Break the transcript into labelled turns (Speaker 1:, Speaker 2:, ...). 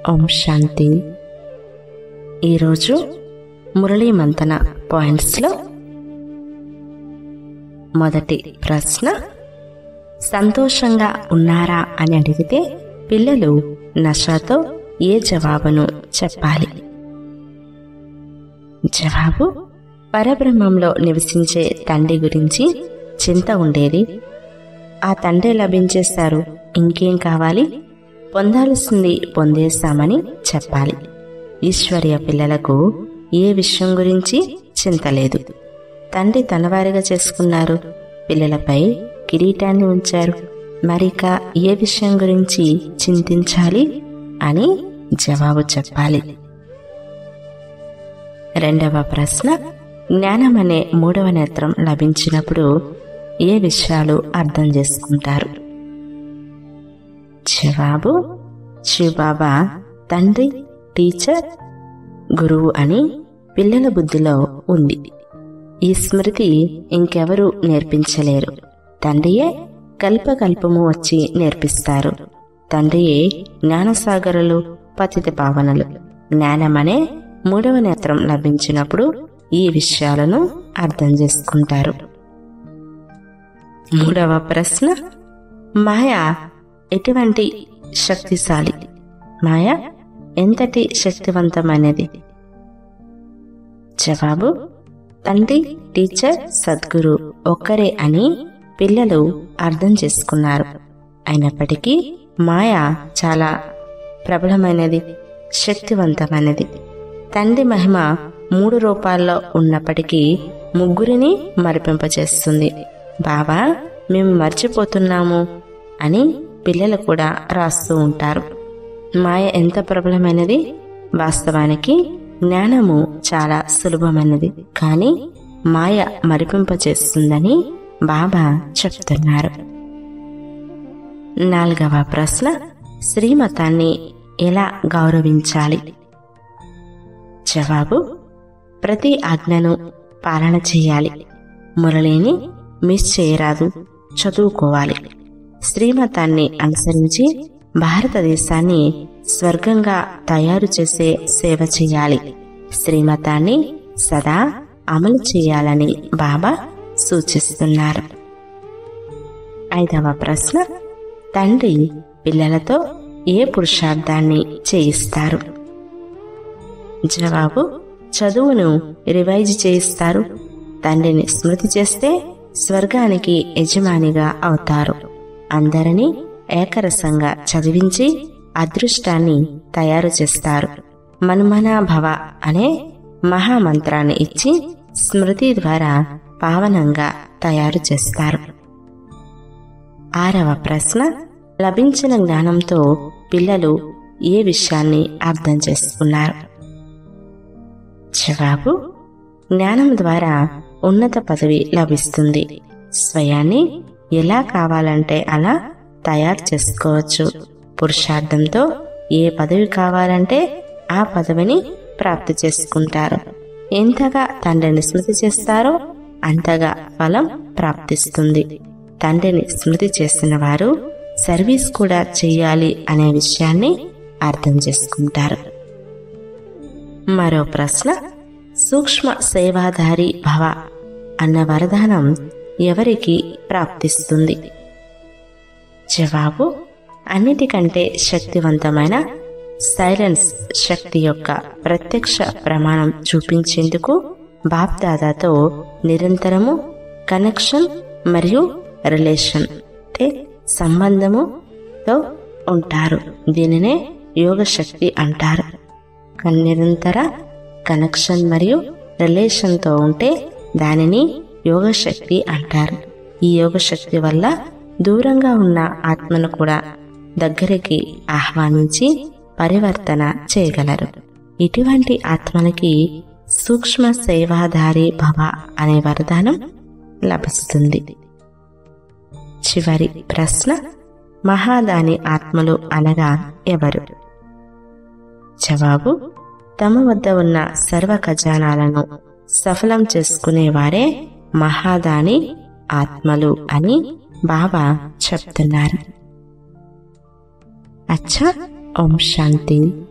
Speaker 1: ఓం శాంతి ఈరోజు మురళీ మంతన పాయింట్స్లో మొదటి ప్రశ్న సంతోషంగా ఉన్నారా అని అడిగితే పిల్లలు నషాతో ఏ జవాబును చెప్పాలి జవాబు పరబ్రహ్మంలో నివసించే తండ్రి గురించి చింత ఉండేది ఆ తండ్రి లభించేస్తారు ఇంకేం కావాలి పొందాల్సింది పొందేస్తామని చెప్పాలి ఈశ్వర్య పిల్లలకు ఏ విషయం గురించి చింత లేదు తండ్రి తనవారిగా చేసుకున్నారు పిల్లలపై కిరీటాన్ని ఉంచారు మరిక ఏ విషయం గురించి చింతించాలి అని జవాబు చెప్పాలి రెండవ ప్రశ్న జ్ఞానం అనే మూడవ నేత్రం లభించినప్పుడు ఏ విషయాలు అర్థం చేసుకుంటారు జవాబు శివబాబా తండ్రి టీచర్ గురువు అని పిల్లల బుద్ధిలో ఉంది ఈ స్మృతి ఇంకెవరూ నేర్పించలేరు తండ్రియే కల్పకల్పము వచ్చి నేర్పిస్తారు తండ్రియే జ్ఞానసాగరులు పతిత పావనలు జ్ఞానమనే మూడవ నేత్రం లభించినప్పుడు ఈ విషయాలను అర్థం చేసుకుంటారు మూడవ ప్రశ్న మాయ ఎటువంటి శక్తిశాలి మాయ ఎంతటి శక్తివంతమైనది జవాబు తండ్రి టీచర్ సద్గురు ఒక్కరే అని పిల్లలు అర్థం చేసుకున్నారు అయినప్పటికీ మాయ చాలా ప్రబలమైనది శక్తివంతమైనది తండ్రి మహిమ మూడు రూపాల్లో ఉన్నప్పటికీ ముగ్గురిని మరిపింపచేస్తుంది బాబా మేము మర్చిపోతున్నాము అని పిల్లలు కూడా రాస్తూ ఉంటారు మాయ ఎంత ప్రబలమైనది వాస్తవానికి జ్ఞానము చాలా సులభమైనది కానీ మాయ మరిపింపచేస్తుందని బాబా చెప్తున్నారు నాలుగవ ప్రశ్న శ్రీమతాన్ని ఎలా గౌరవించాలి జవాబు ప్రతి ఆజ్ఞను పాలన చేయాలి మురళిని మిస్ చేయరాదు చదువుకోవాలి శ్రీమతాన్ని అనుసరించి భారతదేశాన్ని స్వర్గంగా తయారు చేసే సేవ చేయాలి శ్రీమతాన్ని సదా అమలు చేయాలని బాబా సూచిస్తున్నారు ఐదవ ప్రశ్న తండ్రి పిల్లలతో ఏ పురుషార్థాన్ని చేయిస్తారు జవాబు చదువును రివైజ్ చేయిస్తారు తండ్రిని స్మృతి చేస్తే స్వర్గానికి యజమానిగా అవుతారు అందరినీ ఏకరసంగా చదివించి అదృష్టాన్ని తయారు చేస్తారు మన్మనాభవ అనే మహామంత్రాన్ని ఇచ్చి స్మృతి ద్వారా పావనంగా తయారు చేస్తారు ఆరవ ప్రశ్న లభించిన జ్ఞానంతో పిల్లలు ఏ విషయాన్ని అర్థం చేసుకున్నారు జవాబు జ్ఞానం ద్వారా ఉన్నత పదవి లభిస్తుంది స్వయాన్ని ఎలా కావాలంటే అలా తయారు చేసుకోవచ్చు పురుషార్థంతో ఏ పదవి కావాలంటే ఆ పదవిని ప్రాప్తి చేసుకుంటారు ఎంతగా తండ్రిని స్మృతి చేస్తారో అంతగా ఫలం ప్రాప్తిస్తుంది తండ్రిని స్మృతి చేసిన వారు సర్వీస్ కూడా చెయ్యాలి అనే విషయాన్ని అర్థం చేసుకుంటారు మరో ప్రశ్న సూక్ష్మ సేవాధారి భవ అన్న వరదానం ఎవరికి ప్రాప్తిస్తుంది జవాబు అన్నిటికంటే శక్తివంతమైన సైలెన్స్ శక్తి యొక్క ప్రత్యక్ష ప్రమాణం చూపించేందుకు బాప్దాదాతో నిరంతరము కనెక్షన్ మరియు రిలేషన్ అంటే సంబంధముతో ఉంటారు దీనినే యోగ శక్తి అంటారు నిరంతర కనెక్షన్ మరియు రిలేషన్తో ఉంటే దానిని యోగ శక్తి అంటారు ఈ యోగ శక్తి వల్ల దూరంగా ఉన్న ఆత్మను కూడా దగ్గరికి ఆహ్వానించి పరివర్తన చేయగలరు ఇటువంటి ఆత్మలకి సూక్ష్మ సేవాధారి భవ అనే వరదానం లభిస్తుంది చివరి ప్రశ్న మహాదాని ఆత్మలు అనగా ఎవరు జవాబు తమ వద్ద ఉన్న సర్వ ఖజానాలను సఫలం చేసుకునేవారే మహాదాని ఆత్మలు అని బాబా చెప్తున్నారు అచ్చా ఓం శాంతి